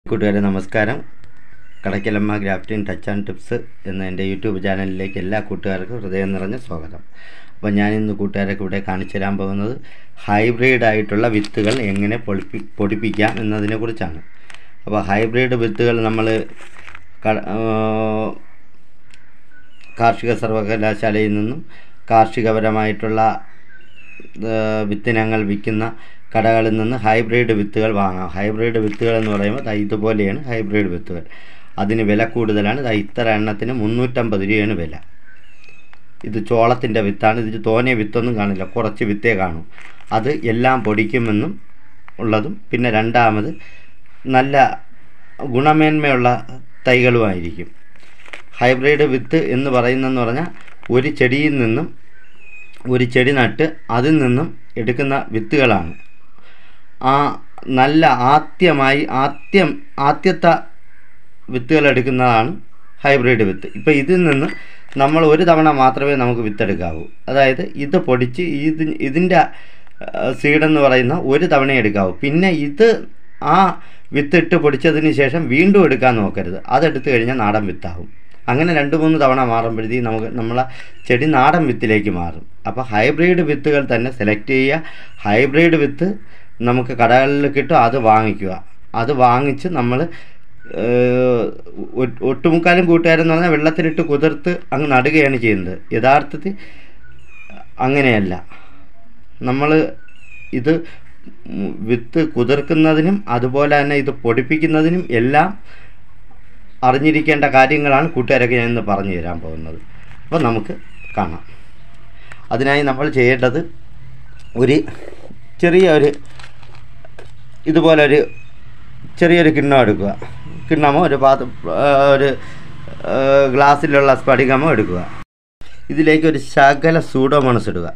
കൂട്ടുകാരെ നമസ്കാരം Kadakkalamma grafting touch and tips എന്ന എൻ്റെ യൂട്യൂബ് ചാനലിലേക്ക് എല്ലാ കൂട്ടുകാർക്കും ഹൃദയം നിറഞ്ഞ സ്വാഗതം അപ്പോൾ ഞാൻ ഇന്ന് കൂട്ടുകാരൊക്കെ ഇവിടെ കാണിച്ചു തരാൻ പോകുന്നത് ഹൈബ്രിഡ് ആയിട്ടുള്ള വിത്തുകൾ എങ്ങനെ പൊളിപ്പി പൊടിപ്പിക്കാം എന്നതിനെക്കുറിച്ചാണ് അപ്പോൾ ഹൈബ്രിഡ് വിത്തുകൾ നമ്മൾ കട- ആ, കാർഷിക സർവകലാശാലയിൽ നിന്നും കാർഷികപരമായിട്ടുള്ള ആ, വിത്തിനങ്ങൾ വിൽക്കുന്ന കടകളിൽ നിന്ന് ഹൈബ്രിഡ് വിത്തുകൾ വാങ്ങാം ഹൈബ്രിഡ് വിത്തുകൾ എന്ന് പറയുമ്പോൾ ദാ ഇതുപോലെയാണ് ഹൈബ്രിഡ് വിത്തുകൾ അതിന് വില കൂടുതലാണ് ദാ ഇത്ര എണ്ണത്തിന് മുന്നൂറ്റമ്പത് രൂപയാണ് വില ഇത് ചോളത്തിൻ്റെ വിത്താണ് ഇതിൽ തോന്നിയ വിത്തൊന്നും കാണില്ല കുറച്ച് വിത്തേ കാണും അത് എല്ലാം പൊടിക്കുമെന്നും ഉള്ളതും പിന്നെ രണ്ടാമത് നല്ല ഗുണമേന്മയുള്ള തൈകളുമായിരിക്കും ഹൈബ്രിഡ് വിത്ത് എന്ന് പറയുന്നതെന്ന് പറഞ്ഞാൽ ഒരു ചെടിയിൽ നിന്നും ഒരു ചെടി നട്ട് അതിൽ നിന്നും എടുക്കുന്ന വിത്തുകളാണ് ആ നല്ല ആദ്യമായി ആദ്യം ആദ്യത്തെ വിത്തുകൾ എടുക്കുന്നതാണ് ഹൈബ്രിഡ് വിത്ത് ഇപ്പോൾ ഇതിൽ നിന്ന് നമ്മൾ ഒരു തവണ മാത്രമേ നമുക്ക് വിത്തെടുക്കാവൂ അതായത് ഇത് പൊടിച്ച് ഇത് ഇതിൻ്റെ സീഡെന്ന് പറയുന്ന ഒരു തവണ എടുക്കാവൂ പിന്നെ ഇത് ആ വിത്തിട്ട് പൊടിച്ചതിന് ശേഷം വീണ്ടും എടുക്കാൻ നോക്കരുത് അതെടുത്ത് കഴിഞ്ഞാൽ നാടൻ വിത്താവും അങ്ങനെ രണ്ട് മൂന്ന് തവണ മാറുമ്പോഴത്തേക്കും നമുക്ക് നമ്മളെ ചെടി നാടൻ വിത്തിലേക്ക് മാറും അപ്പോൾ ഹൈബ്രിഡ് വിത്തുകൾ തന്നെ സെലക്ട് ചെയ്യുക ഹൈബ്രിഡ് വിത്ത് നമുക്ക് കടകളിൽ കിട്ടും അത് വാങ്ങിക്കുക അത് വാങ്ങിച്ച് നമ്മൾ ഒട്ടുമുക്കാലും കൂട്ടുകാരെന്ന് പറഞ്ഞാൽ വെള്ളത്തിലിട്ട് കുതിർത്ത് അങ്ങ് നടുകയാണ് ചെയ്യുന്നത് യഥാർത്ഥത്തിൽ അങ്ങനെയല്ല നമ്മൾ ഇത് ഉം വിത്ത് കുതിർക്കുന്നതിനും അതുപോലെ തന്നെ ഇത് പൊടിപ്പിക്കുന്നതിനും എല്ലാം അറിഞ്ഞിരിക്കേണ്ട കാര്യങ്ങളാണ് കൂട്ടുകാരൊക്കെ ഞാൻ ഇന്ന് പറഞ്ഞു തരാൻ പോകുന്നത് അപ്പോൾ നമുക്ക് കാണാം അതിനായി നമ്മൾ ചെയ്യേണ്ടത് ഒരു ചെറിയ ഒരു ഇതുപോലെ ഒരു ചെറിയൊരു കിണ്ണം എടുക്കുക കിണ്ണമോ ഒരു പാത്ര ഒരു ആ, ഗ്ലാസ്സിലുള്ള സ്ഫടികമോ എടുക്കുക ഇതിലേക്ക് ഒരു ശകല സൂഡോമോണസ് ഇടുക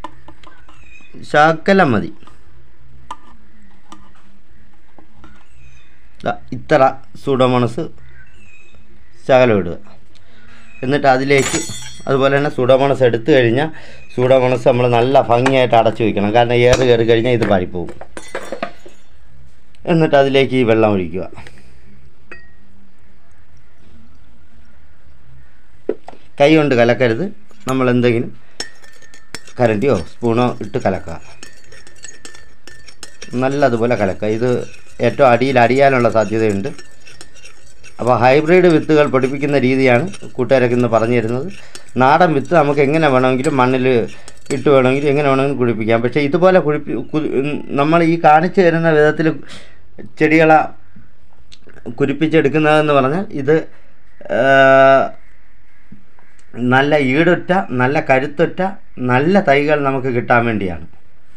ശകലം മതി ദാ ഇത്ര സൂഡോമോണസ് ശകലം ഇടുക എന്നിട്ട് അതിലേക്ക് അതുപോലെ തന്നെ സൂഡോമോണസ് എടുത്തു കഴിഞ്ഞാൽ സൂഡോമോണസ് നമ്മൾ നല്ല ഭംഗിയായിട്ട് അടച്ചു വയ്ക്കണം കാരണം ഏറ് കയറി കഴിഞ്ഞാൽ ഇത് പാടിപ്പോവും എന്നിട്ട് അതിലേക്ക് ഈ വെള്ളം ഒഴിക്കുക കൈ കൊണ്ട് കലക്കരുത് നമ്മൾ എന്തെങ്കിലും കരണ്ടിയോ സ്പൂണോ ഇട്ട് കലക്കുക നല്ലതുപോലെ കലക്കുക ഇത് ഏറ്റവും അടിയിൽ അടിയാനുള്ള സാധ്യതയുണ്ട് അപ്പോൾ ഹൈബ്രിഡ് വിത്തുകൾ പൊടിപ്പിക്കുന്ന രീതിയാണ് കൂട്ടുകാരൊക്കെ ഇന്ന് പറഞ്ഞു തരുന്നത് നാടൻ വിത്ത് നമുക്ക് എങ്ങനെ വേണമെങ്കിലും മണ്ണിൽ ഇട്ട് വേണമെങ്കിലും എങ്ങനെ വേണമെങ്കിലും കുഴിപ്പിക്കാം പക്ഷേ ഇതുപോലെ കുഴിപ്പി കു- നമ്മൾ ഈ കാണിച്ചു തരുന്ന വിധത്തിൽ ചെടികളെ കുരിപ്പിച്ചെടുക്കുന്നതെന്ന് പറഞ്ഞാൽ ഇത് ആ, നല്ല ഈടുറ്റ നല്ല കരുത്തുറ്റ നല്ല തൈകൾ നമുക്ക് കിട്ടാൻ വേണ്ടിയാണ്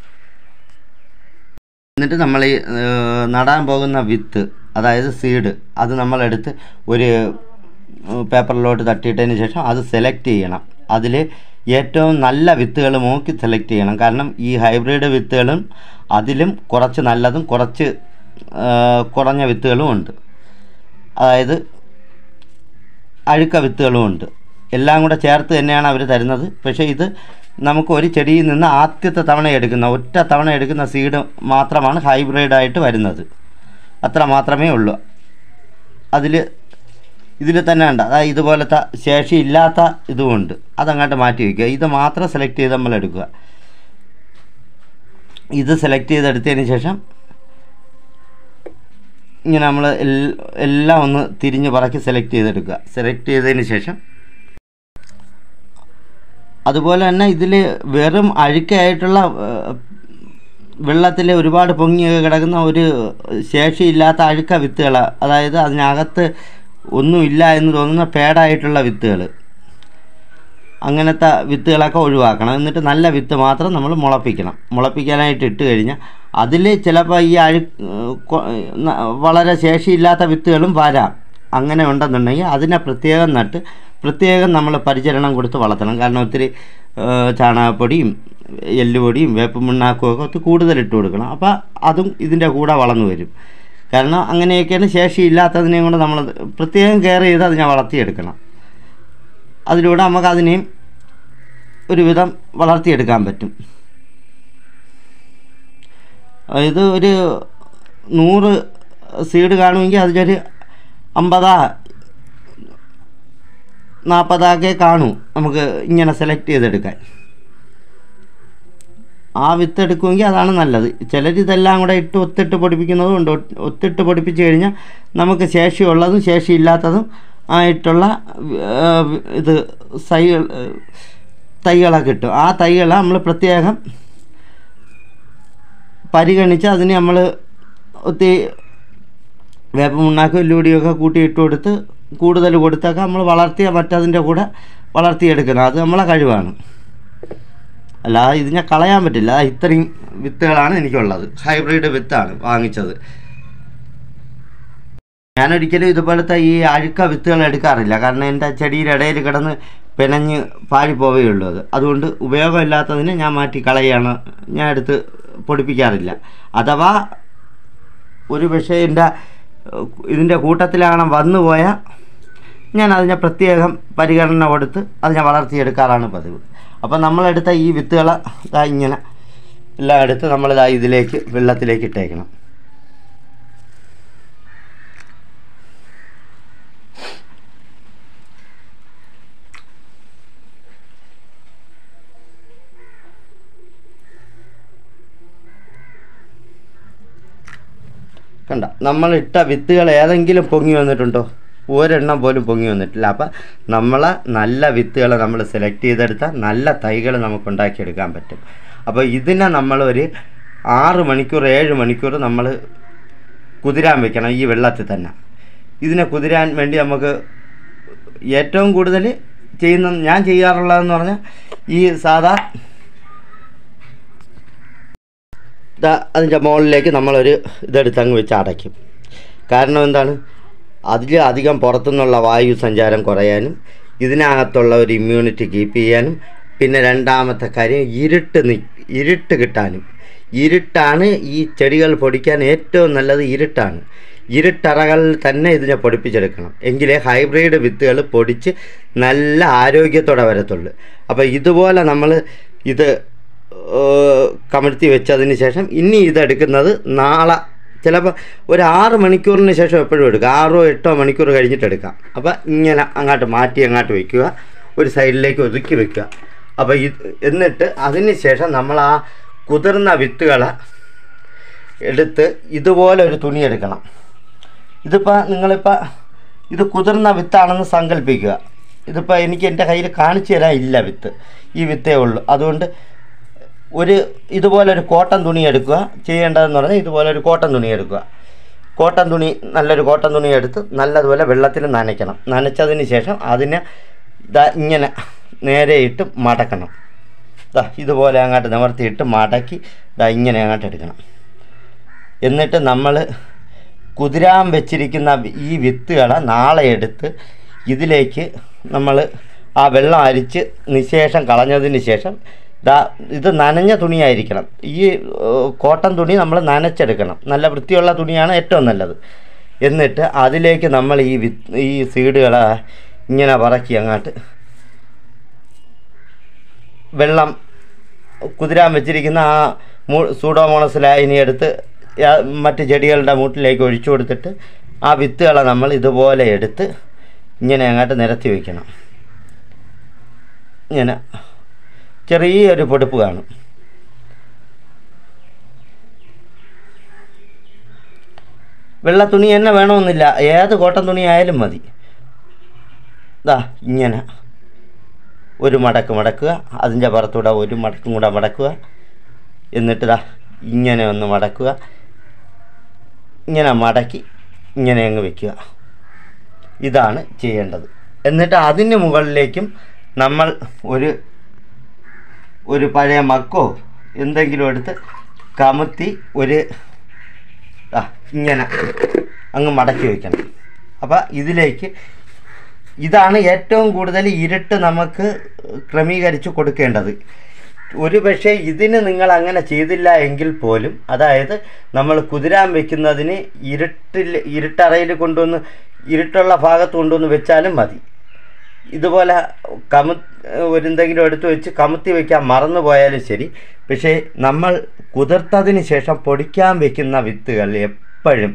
എന്നിട്ട് നമ്മൾ ഈ ഏഹ്, നടാൻ പോകുന്ന വിത്ത് അതായത് സീഡ് അത് നമ്മളെടുത്ത് ഒരു ഉം, പേപ്പറിലോട്ട് തട്ടിയിട്ടതിന് ശേഷം അത് സെലക്ട് ചെയ്യണം അതിൽ ഏറ്റവും നല്ല വിത്തുകൾ നോക്കി സെലക്ട് ചെയ്യണം കാരണം ഈ ഹൈബ്രിഡ് വിത്തുകളും അതിലും കുറച്ച് നല്ലതും കുറച്ച് ഏഹ്, കുറഞ്ഞ വിത്തുകളും ഉണ്ട് അതായത് അഴുക്ക വിത്തുകളും ഉണ്ട് എല്ലാം കൂടെ ചേർത്ത് തന്നെയാണ് അവർ തരുന്നത് പക്ഷേ ഇത് നമുക്ക് ഒരു ചെടിയിൽ നിന്ന് ആദ്യത്തെ തവണ എടുക്കുന്ന ഒറ്റ തവണ എടുക്കുന്ന സീഡ് മാത്രമാണ് ഹൈബ്രിഡായിട്ട് വരുന്നത് അത്ര മാത്രമേ ഉള്ളൂ അതിൽ ഇതിൽ തന്നെ ഉണ്ട് അതായത് ഇതുപോലത്തെ ശേഷിയില്ലാത്ത ഇതുമുണ്ട് അതങ്ങോട്ട് മാറ്റി വയ്ക്കുക ഇത് മാത്രം സെലക്ട് ചെയ്ത് നമ്മൾ എടുക്കുക ഇത് സെലക്ട് ചെയ്തെടുത്തതിന് ശേഷം ഇങ്ങനെ നമ്മൾ എല്ലാം ഒന്ന് തിരിഞ്ഞ് പറക്കി സെലക്ട് ചെയ്തെടുക്കുക സെലക്ട് ചെയ്തതിന് ശേഷം അതുപോലെ തന്നെ ഇതിൽ വെറും അഴുക്കായിട്ടുള്ള വെള്ളത്തിൽ ഒരുപാട് പൊങ്ങി കിടക്കുന്ന ഒരു ശേഷിയില്ലാത്ത അഴുക്ക വിത്തുകൾ അതായത് അതിനകത്ത് ഒന്നുമില്ല എന്ന് തോന്നുന്ന പേടായിട്ടുള്ള വിത്തുകൾ അങ്ങനത്തെ വിത്തുകളൊക്കെ ഒഴിവാക്കണം എന്നിട്ട് നല്ല വിത്ത് മാത്രം നമ്മൾ മുളപ്പിക്കണം മുളപ്പിക്കാനായിട്ട് ഇട്ട് കഴിഞ്ഞാൽ അതിൽ ചിലപ്പോൾ ഈ അഴു കൊ- ന- വളരെ ശേഷിയില്ലാത്ത വിത്തുകളും വരാം അങ്ങനെ ഉണ്ടെന്നുണ്ടെങ്കിൽ അതിനെ പ്രത്യേകം നട്ട് പ്രത്യേകം നമ്മൾ പരിചരണം കൊടുത്ത് വളർത്തണം കാരണം ഒത്തിരി ഏഹ്, ചാണകപ്പൊടിയും എല്ലുപൊടിയും വേപ്പ് മണ്ണാക്കും ഒക്കെ ഒത്തിരി കൂടുതൽ ഇട്ട് കൊടുക്കണം അപ്പോൾ അതും ഇതിൻ്റെ കൂടെ വളർന്നു വരും കാരണം അങ്ങനെയൊക്കെയാണ് ശേഷിയില്ലാത്തതിനെയും കൊണ്ട് നമ്മൾ പ്രത്യേകം കെയർ ചെയ്ത് അതിനെ വളർത്തിയെടുക്കണം അതിലൂടെ നമുക്ക് അതിനെയും ഒരുവിധം വളർത്തിയെടുക്കാൻ പറ്റും ഇത് ഒരു നൂറ് സീഡ് കാണുമെങ്കിൽ അതിലൊരു അമ്പതാ നാൽപ്പതാക്കെ കാണൂ നമുക്ക് ഇങ്ങനെ സെലക്ട് ചെയ്തെടുക്കാൻ ആ വിത്ത് എടുക്കുമെങ്കിൽ അതാണ് നല്ലത് ചിലർ ഇതെല്ലാം കൂടെ ഇട്ട് ഒത്തിട്ട് പൊടിപ്പിക്കുന്നതും ഉണ്ട് ഒട്ട് ഒത്തിട്ട് പൊടിപ്പിച്ച് കഴിഞ്ഞാൽ നമുക്ക് ശേഷിയുള്ളതും ശേഷിയില്ലാത്തതും ആയിട്ടുള്ള ആ, ഇത് സൈ തൈകളെ കിട്ടും ആ തൈകളെ നമ്മൾ പ്രത്യേകം പരിഗണിച്ച് അതിന് നമ്മൾ ഒത്തിരി വേപ്പമുണ്ണാക്കും എല്ലുപൊടിയൊക്കെ കൂട്ടി ഇട്ട് കൊടുത്ത് കൂടുതൽ കൊടുത്തൊക്കെ നമ്മൾ വളർത്തിയ മറ്റതിൻ്റെ കൂടെ വളർത്തിയെടുക്കണം അത് നമ്മളെ കഴിവാണ് അല്ലാതെ ഇതിനെ കളയാൻ പറ്റില്ല ദാ ഇത്രയും വിത്തുകളാണ് എനിക്കുള്ളത് ഹൈബ്രിഡ് വിത്താണ് വാങ്ങിച്ചത് ഞാനൊരിക്കലും ഇതുപോലത്തെ ഈ അഴുക്ക വിത്തുകൾ എടുക്കാറില്ല കാരണം എൻ്റെ ചെടിയുടെ ഇടയിൽ കിടന്ന് പിണഞ്ഞ് പാഴിപ്പോവുകയുള്ളൂ അത് അതുകൊണ്ട് ഉപയോഗമില്ലാത്തതിനെ ഞാൻ മാറ്റി കളയാണ് ഞാൻ എടുത്ത് പൊടിപ്പിക്കാറില്ല അഥവാ ഒരു പക്ഷേ എൻ്റെ ഇതിൻ്റെ കൂട്ടത്തിലാണ് വന്നു പോയാൽ ഞാൻ അതിനെ പ്രത്യേകം പരിഗണന കൊടുത്ത് അതിനെ വളർത്തിയെടുക്കാറാണ് പതിവ് അപ്പം നമ്മളെടുത്ത ഈ വിത്തുകൾ ഇതാ ഇങ്ങനെ എല്ലാം എടുത്ത് നമ്മളിതാ ഇതിലേക്ക് വെള്ളത്തിലേക്ക് ഇട്ടേക്കണം കണ്ട നമ്മളിട്ട വിത്തുകൾ ഏതെങ്കിലും പൊങ്ങി വന്നിട്ടുണ്ടോ ഒരെണ്ണം പോലും പൊങ്ങി വന്നിട്ടില്ല അപ്പം നമ്മളെ നല്ല വിത്തുകൾ നമ്മൾ സെലക്ട് ചെയ്തെടുത്താൽ നല്ല തൈകൾ നമുക്ക് ഉണ്ടാക്കിയെടുക്കാൻ പറ്റും അപ്പോൾ ഇതിനെ നമ്മളൊരു ആറ് മണിക്കൂർ ഏഴ് മണിക്കൂർ നമ്മൾ കുതിരാൻ വെക്കണം ഈ വെള്ളത്തിൽ തന്നെ ഇതിനെ കുതിരാൻ വേണ്ടി നമുക്ക് ഏറ്റവും കൂടുതൽ ചെയ്യുന്ന ഞാൻ ചെയ്യാറുള്ളതെന്ന് പറഞ്ഞാൽ ഈ സാധാ ദാ അതിൻ്റെ മുകളിലേക്ക് നമ്മളൊരു ഇതെടുത്ത് അങ്ങ് വെച്ച് അടയ്ക്കും കാരണം എന്താണ് അതിൽ അധികം പുറത്തുനിന്നുള്ള വായു സഞ്ചാരം കുറയാനും ഇതിനകത്തുള്ള ഒരു ഇമ്മ്യൂണിറ്റി കീപ്പ് ചെയ്യാനും പിന്നെ രണ്ടാമത്തെ കാര്യം ഇരുട്ട് നി ഇരുട്ട് കിട്ടാനും ഇരുട്ടാണ് ഈ ചെടികൾ പൊടിക്കാൻ ഏറ്റവും നല്ലത് ഇരുട്ടാണ് ഇരുട്ടറകളിൽ തന്നെ ഇതിനെ പൊടിപ്പിച്ചെടുക്കണം എങ്കിലേ ഹൈബ്രിഡ് വിത്തുകൾ പൊടിച്ച് നല്ല ആരോഗ്യത്തോടെ വരത്തുള്ളൂ അപ്പോൾ ഇതുപോലെ നമ്മൾ ഇത് ഏഹ് കമഴ്ത്തി വെച്ചതിന് ശേഷം ഇനി ഇതെടുക്കുന്നത് നാളെ ചിലപ്പോൾ ഒരു ആറ് മണിക്കൂറിന് ശേഷം എപ്പോഴും എടുക്കുക ആറോ എട്ടോ മണിക്കൂർ കഴിഞ്ഞിട്ട് എടുക്കാം അപ്പോൾ ഇങ്ങനെ അങ്ങോട്ട് മാറ്റി അങ്ങോട്ട് വയ്ക്കുക ഒരു സൈഡിലേക്ക് ഒതുക്കി വെക്കുക അപ്പോൾ ഇത് എന്നിട്ട് അതിന് ശേഷം നമ്മൾ ആ കുതിർന്ന വിത്തുകളെ എടുത്ത് ഇതുപോലെ ഒരു തുണി എടുക്കണം ഇതിപ്പോൾ നിങ്ങളിപ്പോൾ ഇത് കുതിർന്ന വിത്താണെന്ന് സങ്കല്പിക്കുക ഇതിപ്പോൾ എനിക്ക് എൻ്റെ കയ്യിൽ കാണിച്ചു തരാൻ ഇല്ല വിത്ത് ഈ വിത്തേ ഉള്ളൂ അതുകൊണ്ട് ഒരു ഇതുപോലെ ഒരു കോട്ടൺ തുണി എടുക്കുക ചെയ്യേണ്ടതെന്ന് പറഞ്ഞാൽ ഇതുപോലെ ഒരു കോട്ടൺ തുണി എടുക്കുക കോട്ടൺ തുണി നല്ലൊരു കോട്ടൺ തുണി എടുത്ത് നല്ലതുപോലെ വെള്ളത്തിൽ നനയ്ക്കണം നനച്ചതിന് ശേഷം അതിനെ ഇതാ ഇങ്ങനെ നേരെ ഇട്ട് മടക്കണം ദാ ഇതുപോലെ അങ്ങോട്ട് നിവർത്തിയിട്ട് മടക്കി ദാ ഇങ്ങനെ അങ്ങോട്ട് എടുക്കണം എന്നിട്ട് നമ്മൾ കുതിരാൻ വെച്ചിരിക്കുന്ന ഈ വിത്തുകളെ നാളെ എടുത്ത് ഇതിലേക്ക് നമ്മൾ ആ വെള്ളം അരിച്ച് നിശേഷം കളഞ്ഞതിന് ശേഷം ദാ ഇത് നനഞ്ഞ തുണിയായിരിക്കണം ഈ ഏഹ്, കോട്ടൺ തുണി നമ്മൾ നനച്ചെടുക്കണം നല്ല വൃത്തിയുള്ള തുണിയാണ് ഏറ്റവും നല്ലത് എന്നിട്ട് അതിലേക്ക് നമ്മൾ ഈ വിത്ത് ഈ സീഡുകളെ ഇങ്ങനെ പറക്കി അങ്ങോട്ട് വെള്ളം കുതിരാൻ വെച്ചിരിക്കുന്ന ആ മൂ സൂഡോമോണസ് ലായനി എടുത്ത് യാ- മറ്റ് ചെടികളുടെ മൂട്ടിലേക്ക് ഒഴിച്ചു കൊടുത്തിട്ട് ആ വിത്തുകളെ നമ്മൾ ഇതുപോലെ എടുത്ത് ഇങ്ങനെ അങ്ങോട്ട് നിരത്തി വയ്ക്കണം ഇങ്ങനെ ചെറിയൊരു പൊടുപ്പ് കാണും വെള്ള തുണി തന്നെ വേണമെന്നില്ല ഏത് കോട്ടൺ തുണി ആയാലും മതി ദാ ഇങ്ങനെ ഒരു മടക്ക് മടക്കുക അതിൻ്റെ പുറത്തൂടെ ഒരു മടക്കും കൂടെ മടക്കുക എന്നിട്ട് ദാ ഇങ്ങനെ ഒന്ന് മടക്കുക ഇങ്ങനെ മടക്കി ഇങ്ങനെ അങ്ങ് വെക്കുക ഇതാണ് ചെയ്യേണ്ടത് എന്നിട്ട് അതിന് മുകളിലേക്കും നമ്മൾ ഒരു ഒരു പഴയ മക്കോ എന്തെങ്കിലും എടുത്ത് കമുത്തി ഒരു ആ ഇങ്ങനെ അങ്ങ് മടക്കി വയ്ക്കണം അപ്പോൾ ഇതിലേക്ക് ഇതാണ് ഏറ്റവും കൂടുതൽ ഇരുട്ട് നമുക്ക് ക്രമീകരിച്ച് കൊടുക്കേണ്ടത് ഒരു പക്ഷേ ഇതിന് നിങ്ങൾ അങ്ങനെ ചെയ്തില്ല എങ്കിൽ പോലും അതായത് നമ്മൾ കുതിരാൻ വെക്കുന്നതിന് ഇരുട്ടിൽ ഇരുട്ടറയിൽ കൊണ്ടുവന്ന് ഇരുട്ടുള്ള ഭാഗത്ത് കൊണ്ടുവന്ന് വെച്ചാലും മതി ഇതുപോലെ കമു ഒരു എന്തെങ്കിലും എടുത്ത് വെച്ച് കമുത്തി വയ്ക്കാൻ മറന്നു പോയാലും ശരി പക്ഷേ നമ്മൾ കുതിർത്തതിന് ശേഷം പൊടിക്കാൻ വെക്കുന്ന വിത്തുകൾ എപ്പോഴും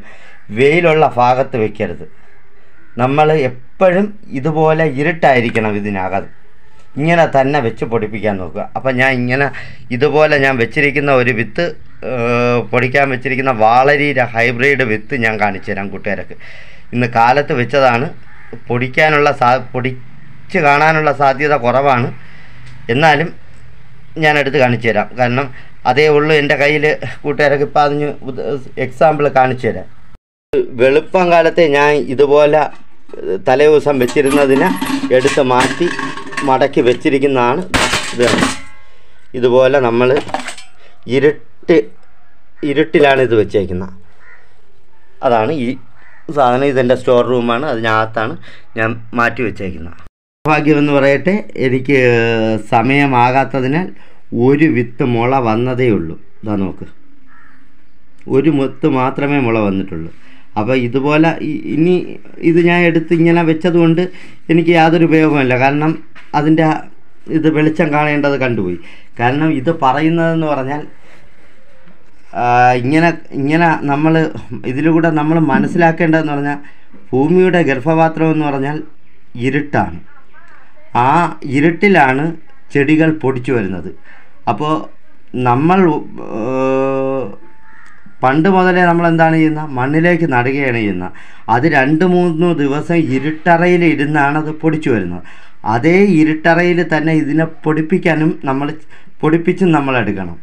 വെയിലുള്ള ഭാഗത്ത് വെക്കരുത് നമ്മൾ എപ്പോഴും ഇതുപോലെ ഇരുട്ടായിരിക്കണം ഇതിനകം ഇങ്ങനെ തന്നെ വെച്ച് പൊടിപ്പിക്കാൻ നോക്കുക അപ്പം ഞാൻ ഇങ്ങനെ ഇതുപോലെ ഞാൻ വെച്ചിരിക്കുന്ന ഒരു വിത്ത് ഏഹ്, പൊടിക്കാൻ വെച്ചിരിക്കുന്ന വാളരിയുടെ ഹൈബ്രിഡ് വിത്ത് ഞാൻ കാണിച്ചു തരാം കൂട്ടുകാർക്ക് ഇന്ന് കാലത്ത് വെച്ചതാണ് പൊടിക്കാനുള്ള സാ പൊടിച്ച് കാണാനുള്ള സാധ്യത കുറവാണ് എന്നാലും ഞാൻ എടുത്ത് കാണിച്ചു തരാം കാരണം അതേ ഉള്ളൂ എൻ്റെ കയ്യിൽ കൂട്ടുകാരൊക്കെ ഇപ്പം അതിന് എക്സാമ്പിൾ കാണിച്ചു തരാം വെളുപ്പം കാലത്തെ ഞാൻ ഇതുപോലെ ഏഹ്, തലേ ദിവസം വെച്ചിരുന്നതിനെ എടുത്ത് മാറ്റി മടക്കി വെച്ചിരിക്കുന്നതാണ് ഇത് കണ്ടോ. ഇതുപോലെ നമ്മൾ ഇരുട്ട് ഇരുട്ടിലാണ് ഇത് വെച്ചേക്കുന്നത് അതാണ് ഈ സാധനം ഇതെൻ്റെ സ്റ്റോർ റൂമാണ് അതിനകത്താണ് ഞാൻ മാറ്റി വെച്ചേക്കുന്നത് ഭാഗ്യമെന്ന് പറയട്ടെ എനിക്ക് സമയമാകാത്തതിനാൽ ഒരു വിത്ത് മുള വന്നതേ ഉള്ളൂ ഇതാ നോക്ക് ഒരു മുത്ത് മാത്രമേ മുള വന്നിട്ടുള്ളൂ അപ്പോൾ ഇതുപോലെ ഇ- ഇനി ഇത് ഞാൻ എടുത്ത് ഇങ്ങനെ വെച്ചതുകൊണ്ട് എനിക്ക് യാതൊരു ഉപയോഗമില്ല കാരണം അതിൻ്റെ ഇത് വെളിച്ചം കാണേണ്ടത് കണ്ടുപോയി കാരണം ഇത് പറയുന്നതെന്ന് പറഞ്ഞാൽ ആ, ഇങ്ങനെ ഇങ്ങനെ നമ്മൾ ഇതിലൂടെ നമ്മൾ മനസ്സിലാക്കേണ്ടതെന്ന് പറഞ്ഞാൽ ഭൂമിയുടെ ഗർഭപാത്രം എന്ന് പറഞ്ഞാൽ ഇരുട്ടാണ് ആ ഇരുട്ടിലാണ് ചെടികൾ പൊടിച്ചു വരുന്നത് അപ്പോൾ നമ്മൾ ഏഹ്, പണ്ട് മുതലേ നമ്മൾ എന്താണ് ചെയ്യുന്നത് മണ്ണിലേക്ക് നടുകയാണ് ചെയ്യുന്നത് അത് രണ്ട് മൂന്ന് ദിവസം ഇരുട്ടറയിൽ ഇരുന്നാണ് അത് പൊടിച്ചു വരുന്നത് അതേ ഇരുട്ടറയിൽ തന്നെ ഇതിനെ പൊടിപ്പിക്കാനും നമ്മൾ പൊടിപ്പിച്ചും നമ്മൾ എടുക്കണം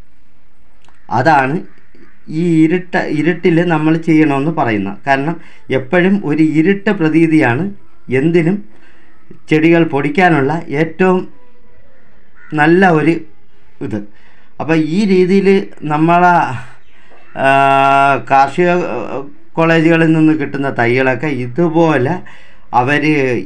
അതാണ് ഈ ഇരുട്ട ഇരുട്ടിൽ നമ്മൾ ചെയ്യണമെന്ന് പറയുന്നത് കാരണം എപ്പോഴും ഒരു ഇരുട്ട് പ്രതീതിയാണ് എന്തിനും ചെടികൾ പൊടിക്കാനുള്ള ഏറ്റവും നല്ല ഒരു ഇത് അപ്പോൾ ഈ രീതിയിൽ നമ്മളെ ആ, കാർഷിക ആ, കോളേജുകളിൽ നിന്ന് കിട്ടുന്ന തൈകളൊക്കെ ഇതുപോലെ അവർ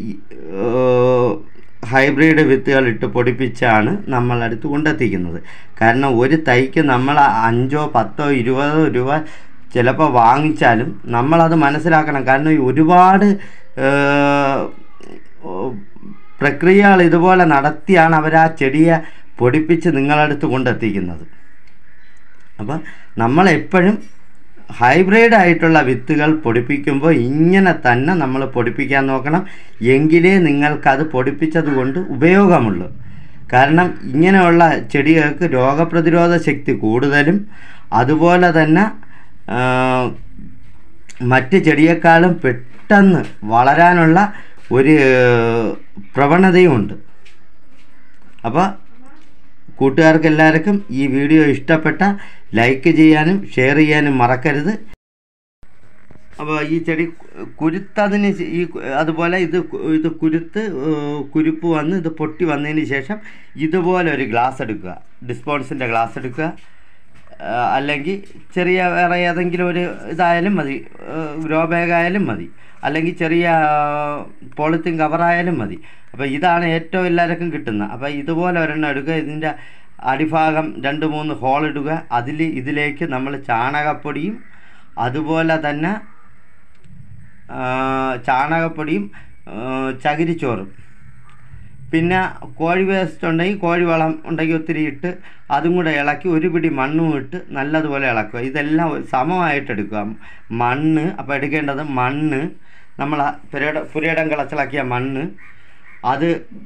ഹൈബ്രിഡ് വിത്തുകൾ ഇട്ട് പൊടിപ്പിച്ചാണ് നമ്മളടുത്ത് കൊണ്ടെത്തിക്കുന്നത് കാരണം ഒരു തൈക്ക് നമ്മൾ അഞ്ചോ പത്തോ ഇരുപതോ രൂപ ചിലപ്പോൾ വാങ്ങിച്ചാലും നമ്മളത് മനസ്സിലാക്കണം കാരണം ഈ ഒരുപാട് ഏഹ്, പ്രക്രിയകൾ ഇതുപോലെ നടത്തിയാണ് അവർ ആ ചെടിയെ പൊടിപ്പിച്ച് നിങ്ങളടുത്ത് കൊണ്ടെത്തിക്കുന്നത് അപ്പം നമ്മളെപ്പോഴും ഹൈബ്രിഡ് ആയിട്ടുള്ള വിത്തുകൾ പൊടിപ്പിക്കുമ്പോൾ ഇങ്ങനെ തന്നെ നമ്മൾ പൊടിപ്പിക്കാൻ നോക്കണം എങ്കിലേ നിങ്ങൾക്കത് പൊടിപ്പിച്ചത് കൊണ്ട് ഉപയോഗമുള്ളൂ കാരണം ഇങ്ങനെയുള്ള ചെടികൾക്ക് രോഗപ്രതിരോധ ശക്തി കൂടുതലും അതുപോലെ തന്നെ ആ, മറ്റ് ചെടിയേക്കാളും പെട്ടെന്ന് വളരാനുള്ള ഒരു പ്രവണതയുമുണ്ട് അപ്പോൾ കൂട്ടുകാർക്ക് എല്ലാവർക്കും ഈ വീഡിയോ ഇഷ്ടപ്പെട്ട ലൈക്ക് ചെയ്യാനും ഷെയർ ചെയ്യാനും മറക്കരുത് അപ്പോൾ ഈ ചെടി കുരുത്തതിന് ശേ- ഈ കു- അതുപോലെ ഇത് കു- ഇത് കുരുത്ത് ഏഹ്, കുരുപ്പ് വന്ന് ഇത് പൊട്ടി വന്നതിന് ശേഷം ഇതുപോലെ ഒരു ഗ്ലാസ് എടുക്കുക ഡിസ്പോൺസിൻ്റെ ഗ്ലാസ് എടുക്കുക ഏഹ്, അല്ലെങ്കിൽ ചെറിയ വേറെ ഏതെങ്കിലും ഒരു ഇതായാലും മതി ഗ്രോ ബാഗ് ആയാലും മതി അല്ലെങ്കിൽ ചെറിയ പോളിത്തീൻ കവറായാലും മതി അപ്പോൾ ഇതാണ് ഏറ്റവും എല്ലാവർക്കും കിട്ടുന്നത് അപ്പോൾ ഇതുപോലെ ഒരെണ്ണം എടുക്കുക ഇതിൻ്റെ അടിഭാഗം രണ്ട് മൂന്ന് ഹോൾ ഇടുക അതിൽ ഇതിലേക്ക് നമ്മൾ ചാണകപ്പൊടിയും അതുപോലെ തന്നെ ആ, ചാണകപ്പൊടിയും ആ, ചകിരിച്ചോറും പിന്നെ കോഴി വേസ്റ്റ് ഉണ്ടെങ്കിൽ കോഴി വളം ഉണ്ടെങ്കിൽ ഒത്തിരി ഇട്ട് അതും കൂടെ ഇളക്കി ഒരു പിടി മണ്ണും ഇട്ട് നല്ലതുപോലെ ഇളക്കുക ഇതെല്ലാം ഒരു സമമായിട്ട് എടുക്കുക മണ്ണ് അപ്പോൾ എടുക്കേണ്ടത് മണ്ണ് നമ്മൾ ആ പുരയിട പുരയിടം കിളച്ചിളക്കിയ മണ്ണ് അത്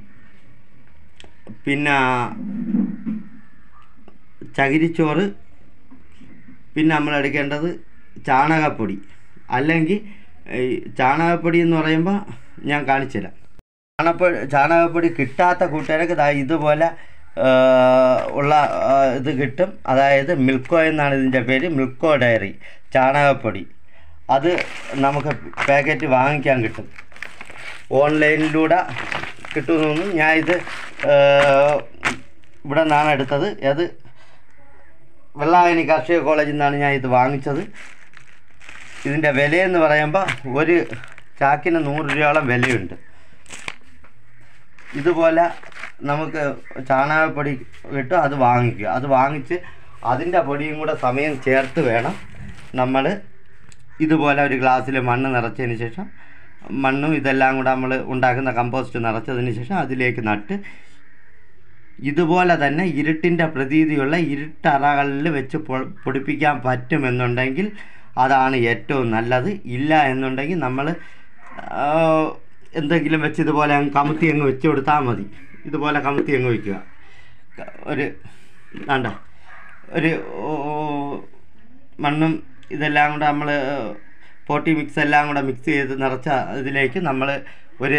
പിന്നെ ചകിരിച്ചോറ് പിന്നെ നമ്മൾ എടുക്കേണ്ടത് ചാണകപ്പൊടി അല്ലെങ്കിൽ ഈ ചാണകപ്പൊടി എന്ന് പറയുമ്പോൾ ഞാൻ കാണിച്ചു തരാം ചാണകപ്പൊടി ചാണകപ്പൊടി കിട്ടാത്ത കൂട്ടുകാർക്ക് ദാ ഇതുപോലെ ആ, ഉള്ള ആ, ഇത് കിട്ടും അതായത് മിൽക്കോ എന്നാണ് ഇതിൻ്റെ പേര് മിൽക്കോ ഡയറി ചാണകപ്പൊടി അത് നമുക്ക് പാക്കറ്റ് വാങ്ങിക്കാൻ കിട്ടും ഓൺലൈനിലൂടെ കിട്ടുമെന്ന് ഞാൻ ഇത് ആ, ഇവിടെ നിന്നാണ് എടുത്തത് അത് വെള്ളായണി കാർഷിക കോളേജിൽ നിന്നാണ് ഞാൻ ഇത് വാങ്ങിച്ചത് ഇതിൻ്റെ വിലയെന്ന് പറയുമ്പോൾ ഒരു ചാക്കിന് നൂറ് രൂപയോളം വിലയുണ്ട് ഇതുപോലെ നമുക്ക് ചാണകപ്പൊടി കിട്ടും അത് വാങ്ങിക്കുക അത് വാങ്ങിച്ച് അതിൻ്റെ പൊടിയും കൂടെ സമയം ചേർത്ത് വേണം നമ്മൾ ഇതുപോലെ ഒരു ഗ്ലാസ്സിൽ മണ്ണ് നിറച്ചതിന് ശേഷം മണ്ണും ഇതെല്ലാം കൂടെ നമ്മൾ ഉണ്ടാക്കുന്ന കമ്പോസ്റ്റ് നിറച്ചതിന് ശേഷം അതിലേക്ക് നട്ട് ഇതുപോലെ തന്നെ ഇരുട്ടിൻ്റെ പ്രതീതിയുള്ള ഇരുട്ടറകളിൽ വെച്ച് പൊ- പൊടിപ്പിക്കാൻ പറ്റുമെന്നുണ്ടെങ്കിൽ അതാണ് ഏറ്റവും നല്ലത് ഇല്ല എന്നുണ്ടെങ്കിൽ നമ്മൾ എന്തെങ്കിലും വെച്ച് ഇതുപോലെ അങ്ങ് കമുത്തി അങ്ങ് വെച്ച് കൊടുത്താൽ മതി ഇതുപോലെ കമുത്തി അങ്ങ് വയ്ക്കുക ക- ഒരു വേണ്ട ഒരു ഓ, മണ്ണും ഇതെല്ലാം കൂടെ നമ്മൾ പോട്ടി മിക്സ് എല്ലാം കൂടെ മിക്സ് ചെയ്ത് നിറച്ച ഇതിലേക്ക് നമ്മൾ ഒരു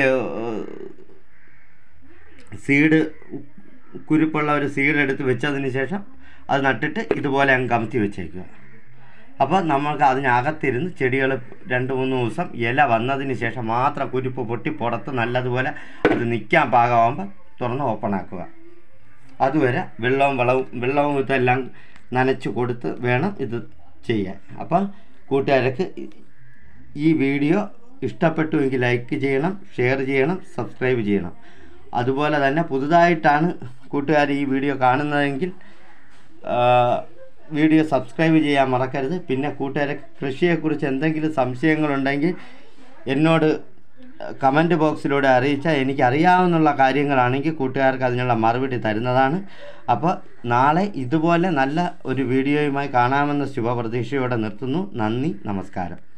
സീഡ് കുരുപ്പുള്ള ഒരു സീഡ് എടുത്ത് വെച്ചതിന് ശേഷം അത് നട്ടിട്ട് ഇതുപോലെ അങ്ങ് കമത്തി വെച്ചേക്കുക അപ്പോൾ നമ്മൾക്ക് അതിനകത്തിരുന്ന് ചെടികൾ രണ്ട് മൂന്ന് ദിവസം ഇല വന്നതിന് ശേഷം മാത്രം കുരുപ്പ് പൊട്ടി പുറത്ത് നല്ലതുപോലെ അത് നിൽക്കാൻ പാകമാകുമ്പോൾ തുറന്ന് ഓപ്പൺ ആക്കുക അതുവരെ വെള്ളവും വളവും വെള്ളവും ഇതെല്ലാം നനച്ച് കൊടുത്ത് വേണം ഇത് ചെയ്യാൻ അപ്പം കൂട്ടുകാർക്ക് ഈ വീഡിയോ ഇഷ്ടപ്പെട്ടുവെങ്കിൽ ലൈക്ക് ചെയ്യണം ഷെയർ ചെയ്യണം സബ്സ്ക്രൈബ് ചെയ്യണം അതുപോലെ തന്നെ പുതുതായിട്ടാണ് കൂട്ടുകാർ ഈ വീഡിയോ കാണുന്നതെങ്കിൽ ആ, വീഡിയോ സബ്സ്ക്രൈബ് ചെയ്യാൻ മറക്കരുത് പിന്നെ കൂട്ടുകാരെ കൃഷിയെക്കുറിച്ച് എന്തെങ്കിലും സംശയങ്ങളുണ്ടെങ്കിൽ എന്നോട് കമൻറ്റ് ബോക്സിലൂടെ അറിയിച്ചാൽ എനിക്ക് അറിയാവുന്ന കാര്യങ്ങളാണെങ്കിൽ കൂട്ടുകാർക്ക് അതിനുള്ള മറുപടി തരുന്നതാണ് അപ്പോൾ നാളെ ഇതുപോലെ നല്ല ഒരു വീഡിയോയുമായി കാണാമെന്ന ശുഭപ്രതീക്ഷയോടെ നിർത്തുന്നു നന്ദി നമസ്കാരം